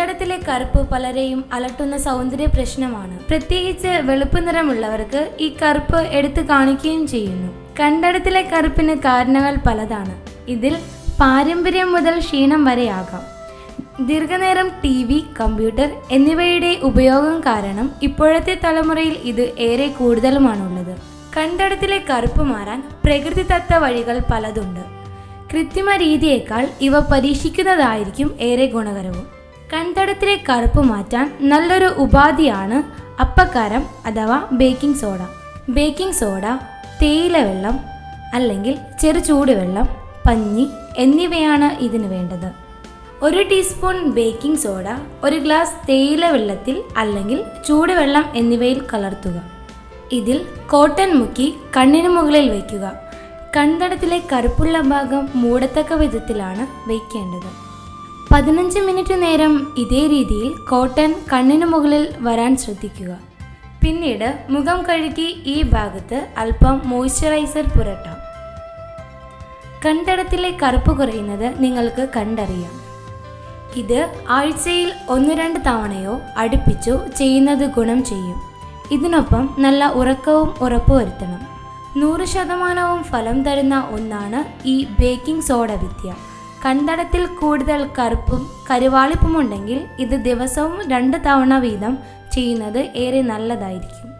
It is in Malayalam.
കണ്ടടത്തിലെ കറുപ്പ് പലരെയും അലട്ടുന്ന സൗന്ദര്യ പ്രശ്നമാണ് പ്രത്യേകിച്ച് വെളുപ്പ് നിറമുള്ളവർക്ക് ഈ കറുപ്പ് എടുത്തു കാണിക്കുകയും ചെയ്യുന്നു കണ്ടടത്തിലെ കറുപ്പിന് കാരണങ്ങൾ പലതാണ് ഇതിൽ പാരമ്പര്യം മുതൽ ക്ഷീണം വരെയാകാം ദീർഘനേരം ടി വി കമ്പ്യൂട്ടർ എന്നിവയുടെ ഉപയോഗം കാരണം ഇപ്പോഴത്തെ തലമുറയിൽ ഇത് ഏറെ കൂടുതലുമാണുള്ളത് കണ്ടടത്തിലെ കറുപ്പ് മാറാൻ പ്രകൃതിദത്ത വഴികൾ പലതുണ്ട് കൃത്രിമ രീതിയേക്കാൾ ഇവ പരീക്ഷിക്കുന്നതായിരിക്കും ഏറെ ഗുണകരവും കണ്ടടത്തിലെ കറുപ്പ് മാറ്റാൻ നല്ലൊരു ഉപാധിയാണ് അപ്പക്കാരം അഥവാ ബേക്കിംഗ് സോഡ ബേക്കിംഗ് സോഡ തേയില വെള്ളം അല്ലെങ്കിൽ ചെറു ചൂടുവെള്ളം പഞ്ഞി എന്നിവയാണ് ഇതിന് വേണ്ടത് ഒരു ടീസ്പൂൺ ബേക്കിംഗ് സോഡ ഒരു ഗ്ലാസ് തേയില വെള്ളത്തിൽ അല്ലെങ്കിൽ ചൂടുവെള്ളം എന്നിവയിൽ കലർത്തുക ഇതിൽ കോട്ടൺ മുക്കി കണ്ണിന് മുകളിൽ വയ്ക്കുക കൺതടത്തിലെ കറുപ്പുള്ള ഭാഗം മൂടത്തക്ക വിധത്തിലാണ് വയ്ക്കേണ്ടത് പതിനഞ്ച് മിനിറ്റ് നേരം ഇതേ രീതിയിൽ കോട്ടൺ കണ്ണിന് മുകളിൽ വരാൻ ശ്രദ്ധിക്കുക പിന്നീട് മുഖം കഴുകി ഈ ഭാഗത്ത് അല്പം മോയ്സ്ചറൈസർ പുരട്ടാം കൺതടത്തിലെ കറുപ്പ് കുറയുന്നത് നിങ്ങൾക്ക് കണ്ടറിയാം ഇത് ആഴ്ചയിൽ ഒന്ന് രണ്ട് തവണയോ അടുപ്പിച്ചോ ചെയ്യുന്നത് ഗുണം ചെയ്യും ഇതിനൊപ്പം നല്ല ഉറക്കവും ഉറപ്പുവരുത്തണം നൂറ് ശതമാനവും ഫലം തരുന്ന ഒന്നാണ് ഈ ബേക്കിംഗ് സോഡ വിദ്യ കണ്ടടത്തിൽ കൂടുതൽ കറുപ്പും കരുവാളിപ്പുമുണ്ടെങ്കിൽ ഇത് ദിവസവും രണ്ട് തവണ വീതം ചെയ്യുന്നത് ഏറെ നല്ലതായിരിക്കും